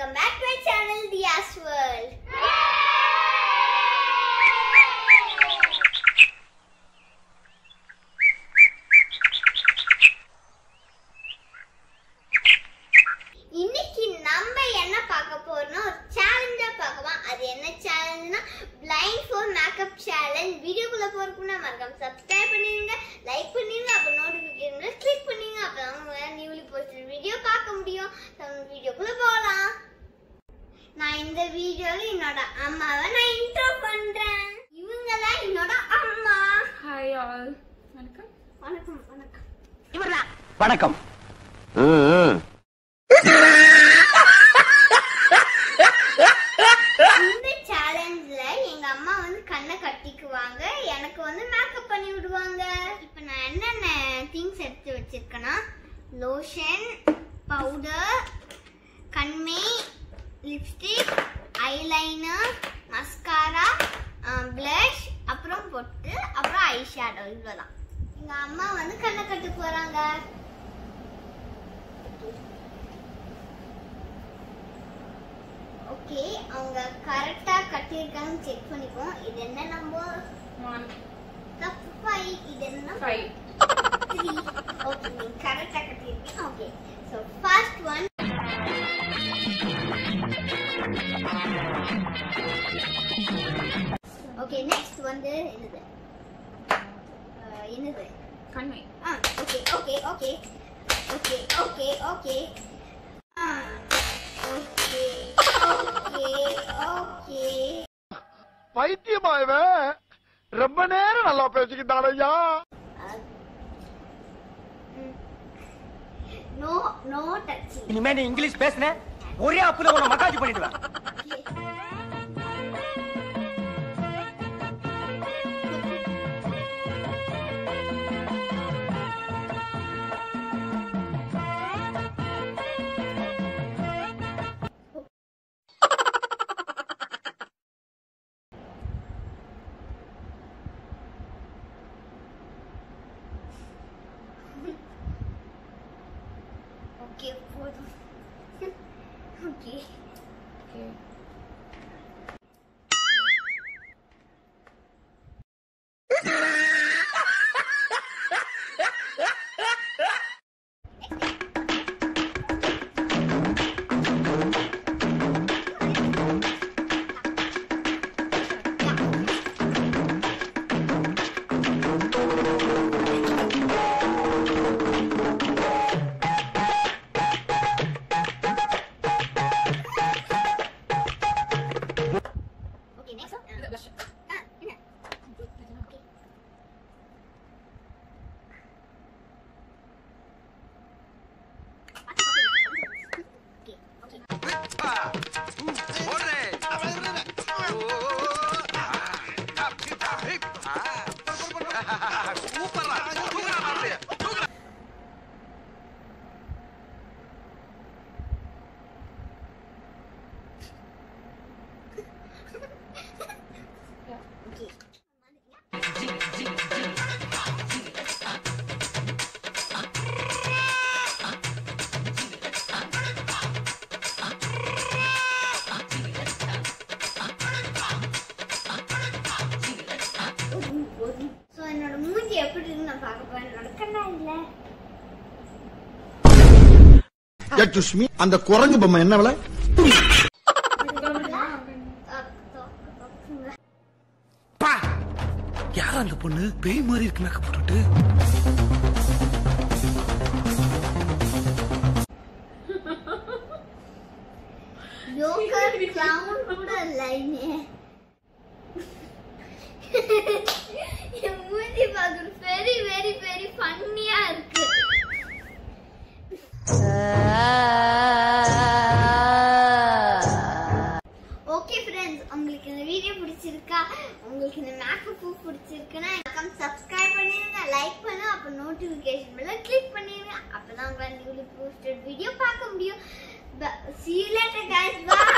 welcome back to my channel Dhiya's world இன்னைக்கு நம்ம என்ன பார்க்க போறோம்னா ஒரு சேலஞ்சா பார்க்கலாம் அது என்ன சேலஞ்ச்னா பிளைண்ட் ஃபார் மேக்கப் சேலஞ்ச் வீடியோக்குள்ள போறதுக்குன்னா மறக்காம சப்ஸ்கிரைப் பண்ணிருங்க லைக் பண்ணிருங்க அப்ப நோட்டிபிகேஷன் கிளிக் பண்ணுங்க அப்பதான் உங்க நியூலி போஸ்ட் வீடியோ பார்க்க முடியும் நம்ம வீடியோக்குள்ள போகலாம் நான் இந்த வீடியோல என்னோட அம்மாவை நான் இன்ட்ரோ பண்றேன் இவங்க தான் என்னோட அம்மா ஹாய் ஆல் வணக்கம் வணக்கம் வணக்கம் வணக்கம் இந்த சேலஞ்ச்ல எங்க அம்மா வந்து கண்ணை கட்டிக்குவாங்க எனக்கு வந்து மேக்கப் பண்ணி விடுவாங்க இப்போ நான் என்னென்ன திங்ஸ் எடுத்து வச்சிருக்கேன்னா லோஷன் பவுடர் கண்மை லிப்ஸ்டிக் ஐலைனர் மஸ்காரா ப்ளஷ் அப்புறம் பொட்டு அப்புறம் ஐ ஷேடோ இவ்வளோதான் எங்க அம்மா வந்து கண்ணை கட்டு போறாங்க ஓகே அவங்க கரெக்டா கட்டியிருக்காங்கன்னு செக் பண்ணிப்போம் இது என்ன நம்பர் ஒன் தப்பு ஃபைவ் இது என்ன ஃபைவ் த்ரீ ஓகே நீங்க கரெக்டா கட்டியிருக்கீங்க okay so first one okay next வந்து என்னது அஹ், என்னது கண்மை ஆ okay okay okay okay okay okay ஆ ஓகே ஓகே ஓகே பைத்தியமா இவன் ரொம்ப நேரம் நல்லா பேசிக்கிட்டான் ஐயா நோ நோ டச்சிங் இனிமே நீ இங்கிலீஷ் பேசுன ஒரே அப்புல உன மசாஜ் பண்ணிடுவேன் ஓகே போதும் ஓகே ஓகே ஓகே நெக்ஸ்ட் ஆ என்ன okay okay okay okay so என்னோட மூஞ்சி எப்படி இருக்கு நான் பார்க்க போறேன் என்னோட கண்ணா இல்லை சுஷ்மி அந்த குரங்கு பொம்மை என்ன விலை யார் அந்த பொண்ணு பேய் மாதிரி இருக்கு மேக்கப் போட்டுட்டு ஜோக்கர் கிளவுன் கூட இல்லைங்க என் மூஞ்சி பார்க்குறது வெரி வெரி வெரி ஃபன்னியா இருக்கு ஓகே ஃப்ரெண்ட்ஸ் உங்களுக்கு இந்த வீடியோ பிடிச்சிருக்கா உங்களுக்கு இந்த மேக்கப் பிடிச்சிருக்குன்னா எனக்கு சப்ஸ்கிரைப் பண்ணிருங்க லைக் பண்ணுங்க அப்போ நோட்டிஃபிகேஷன் பெல்ல கிளிக் பண்ணிருங்க அப்பதான் உங்களால் நியூலி போஸ்டட் வீடியோ பார்க்க முடியும் see you later guys bye